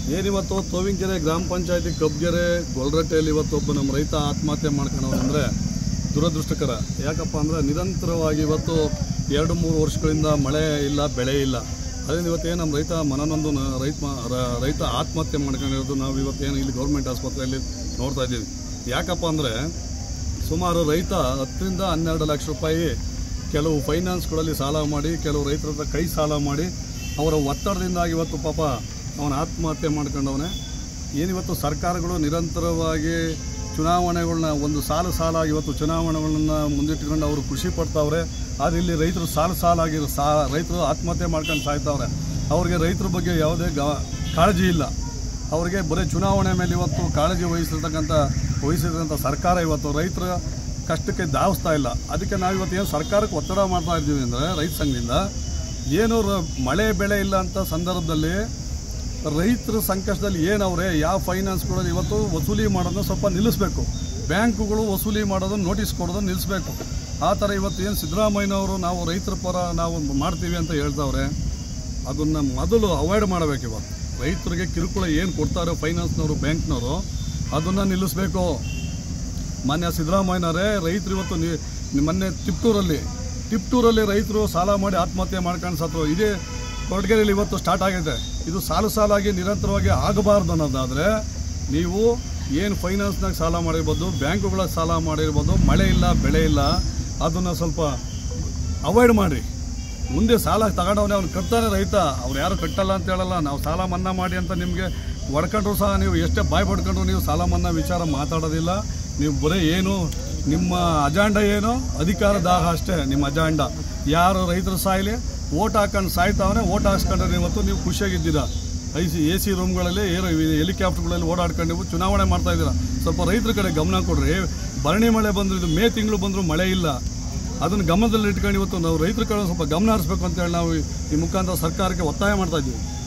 ಏನಿವತ್ತು ತೋವಿನಕೆರೆ ಗ್ರಾಮ ಪಂಚಾಯತಿ ಕಬ್ಗೆರೆ ಗೊಲ್ರಟ್ಟೆಯಲ್ಲಿ ಇವತ್ತು ಒಬ್ಬ ನಮ್ಮ ರೈತ ಆತ್ಮಹತ್ಯೆ ಮಾಡ್ಕೊಂಡವನಂದರೆ ದುರದೃಷ್ಟಕರ ಯಾಕಪ್ಪ ಅಂದರೆ ನಿರಂತರವಾಗಿ ಇವತ್ತು ಎರಡು ಮೂರು ವರ್ಷಗಳಿಂದ ಮಳೆ ಇಲ್ಲ ಬೆಳೆ ಇಲ್ಲ ಅದರಿಂದ ಇವತ್ತೇನು ನಮ್ಮ ರೈತ ಮನನೊಂದು ನ- ರೈತ ಮ- ರ- ರೈತ ಆತ್ಮಹತ್ಯೆ ಮಾಡ್ಕೊಂಡಿರೋದು ನಾವು ಇವತ್ತೇನು ಇಲ್ಲಿ ಗೌರ್ಮೆಂಟ್ ಆಸ್ಪತ್ರೆಯಲ್ಲಿ ನೋಡ್ತಾ ಇದ್ದೀವಿ ಯಾಕಪ್ಪ ಅಂದರೆ ಸುಮಾರು ರೈತ ಹತ್ತರಿಂದ ಹನ್ನೆರಡು ಲಕ್ಷ ರೂಪಾಯಿ ಕೆಲವು ಫೈನಾನ್ಸ್ಗಳಲ್ಲಿ ಸಾಲ ಮಾಡಿ ಕೆಲವು ರೈತರ ಹತ್ರ ಕೈ ಸಾಲ ಮಾಡಿ ಅವರ ಒತ್ತಡದಿಂದಾಗಿ ಇವತ್ತು ಪಾಪ ಅವನ ಆತ್ಮಹತ್ಯೆ ಮಾಡ್ಕೊಂಡವನೇ ಏನಿವತ್ತು ಸರ್ಕಾರಗಳು ನಿರಂತರವಾಗಿ ಚುನಾವಣೆಗಳನ್ನ ಒಂದು ಸಾಲು ಸಾಲಾಗಿ ಇವತ್ತು ಚುನಾವಣೆಗಳನ್ನ ಮುಂದಿಟ್ಟುಕೊಂಡು ಅವರು ಖುಷಿ ಪಡ್ತಾವ್ರೆ ಆದರೆ ಇಲ್ಲಿ ರೈತರು ಸಾಲು ಸಾಲಾಗಿರೋ ಸಾ ರೈತರು ಆತ್ಮಹತ್ಯೆ ಮಾಡ್ಕೊಂಡು ಸಾಯ್ತಾವ್ರೆ ಅವ್ರಿಗೆ ರೈತರ ಬಗ್ಗೆ ಯಾವುದೇ ಗ ಕಾಳಜಿ ಇಲ್ಲ ಅವರಿಗೆ ಬರೀ ಚುನಾವಣೆ ಮೇಲೆ ಇವತ್ತು ಕಾಳಜಿ ವಹಿಸಿರ್ತಕ್ಕಂಥ ವಹಿಸಿರ್ತಕ್ಕಂಥ ಸರ್ಕಾರ ಇವತ್ತು ರೈತರ ಕಷ್ಟಕ್ಕೆ ಧಾವಿಸ್ತಾ ಇಲ್ಲ ಅದಕ್ಕೆ ನಾವು ಇವತ್ತು ಏನು ಸರ್ಕಾರಕ್ಕೆ ಒತ್ತಡ ಮಾಡ್ತಾ ಇದ್ದೀವಿ ಅಂದರೆ ರೈತ ಸಂಘದಿಂದ ಏನು ರ- ಮಳೆ ಬೆಳೆ ಇಲ್ಲ ಅಂತ ಸಂದರ್ಭದಲ್ಲಿ ರೈತರ ಸಂಕಷ್ಟದಲ್ಲಿ ಏನವ್ರೆ ಯಾವ ಫೈನಾನ್ಸ್ಗಳಲ್ಲಿ ಇವತ್ತು ವಸೂಲಿ ಮಾಡೋದನ್ನ ಸ್ವಲ್ಪ ನಿಲ್ಲಿಸಬೇಕು ಬ್ಯಾಂಕುಗಳು ವಸೂಲಿ ಮಾಡೋದನ್ನ ನೋಟಿಸ್ ಕೊಡೋದನ್ನ ನಿಲ್ಲಿಸಬೇಕು ಆ ಥರ ಇವತ್ತು ಏನು ಸಿದ್ದರಾಮಯ್ಯನವರು ನಾವು ರೈತರ ಪರ ನಾವು ಮಾಡ್ತೀವಿ ಅಂತ ಹೇಳ್ತಾವ್ರೆ ಅದನ್ನು ಮೊದಲು ಅವಾಯ್ಡ್ ಮಾಡಬೇಕು ಇವತ್ತು ರೈತರಿಗೆ ಕಿರುಕುಳ ಏನು ಕೊಡ್ತಾರೆ ಫೈನಾನ್ಸ್ನವರು ಬ್ಯಾಂಕ್ನವರು ಅದನ್ನು ನಿಲ್ಲಿಸಬೇಕು ಮಾನ್ಯ ಸಿದ್ದರಾಮಯ್ಯನವರೇ ರೈತರು ಇವತ್ತು ನಿ- ನಿ- ಮೊನ್ನೆ ತಿಪ್ಟೂರಲ್ಲಿ ತಿಪ್ಟೂರಲ್ಲಿ ರೈತರು ಸಾಲ ಮಾಡಿ ಆತ್ಮಹತ್ಯೆ ಮಾಡ್ಕೊಂಡು ಸತ್ರು ಇದೇ ಕೊರಟಗೆರೆಯಲ್ಲಿ ಇವತ್ತು ಸ್ಟಾರ್ಟ್ ಆಗಿದೆ ಇದು ಸಾಲು ಸಾಲಾಗಿ ನಿರಂತರವಾಗಿ ಆಗಬಾರ್ದು ಅನ್ನೋದಾದರೆ ನೀವು ಏನು ಫೈನಾನ್ಸ್ನಾಗ ಸಾಲ ಮಾಡಿರ್ಬೋದು ಬ್ಯಾಂಕುಗಳ ಸಾಲ ಮಾಡಿರ್ಬೋದು ಮಳೆ ಇಲ್ಲ ಬೆಳೆ ಇಲ್ಲ ಅದನ್ನು ಸ್ವಲ್ಪ ಅವಾಯ್ಡ್ ಮಾಡಿ ಮುಂದೆ ಸಾಲ ತಗೊಂಡವನೇ ಅವ್ನು ಕಟ್ತಾನೆ ರೈತ ಅವ್ರು ಯಾರು ಕಟ್ಟಲ್ಲ ಅಂತ ಹೇಳಲ್ಲ ನಾವು ಸಾಲ ಮನ್ನಾ ಮಾಡಿ ಅಂತ ನಿಮಗೆ ಹೊಡ್ಕೊಂಡ್ರು ಸಹ ನೀವು ಎಷ್ಟೇ ಬಾಯ್ ಪಡ್ಕೊಂಡ್ರು ನೀವು ಸಾಲ ಮನ್ನಾ ವಿಚಾರ ಮಾತಾಡೋದಿಲ್ಲ ನೀವು ಬರೀ ಏನು ನಿಮ್ಮ ಅಜಾಂಡ ಏನು ಅಧಿಕಾರ ದಾಹ ಅಷ್ಟೇ ನಿಮ್ಮ ಅಜಾಂಡ ಯಾರು ರೈತರು ಸಾಯಲಿ ಓಟ್ ಹಾಕೊಂಡು ಸಾಯ್ತಾವನೆ ಓಟ್ ಹಾಕ್ಸ್ಕೊಂಡ್ರೆ ಇವತ್ತು ನೀವು ಖುಷಿಯಾಗಿದ್ದೀರಾ ಐ ಸಿ ಎ ಸಿ ರೂಮ್ಗಳಲ್ಲಿ ಏರೋ ಹೆಲಿಕಾಪ್ಟರ್ಗಳಲ್ಲಿ ಓಡಾಡ್ಕೊಂಡು ನೀವು ಚುನಾವಣೆ ಮಾಡ್ತಾ ಇದ್ದೀರಾ ಸ್ವಲ್ಪ ರೈತರ ಕಡೆ ಗಮನ ಕೊಡ್ರಿ ಭರಣಿ ಮಳೆ ಬಂದ್ರು ಇದು ಮೇ ತಿಂಗಳು ಬಂದರೂ ಮಳೆ ಇಲ್ಲ ಅದನ್ನು ಗಮನದಲ್ಲಿ ಇಟ್ಕೊಂಡು ಇವತ್ತು ನಾವು ರೈತರ ಕಡೆ ಸ್ವಲ್ಪ ಗಮನ ಹರಿಸ್ಬೇಕು ಅಂತೇಳಿ ನಾವು ಈ ಮುಖಾಂತರ ಸರ್ಕಾರಕ್ಕೆ ಒತ್ತಾಯ ಮಾಡ್ತಾ ಇದ್ದೀವಿ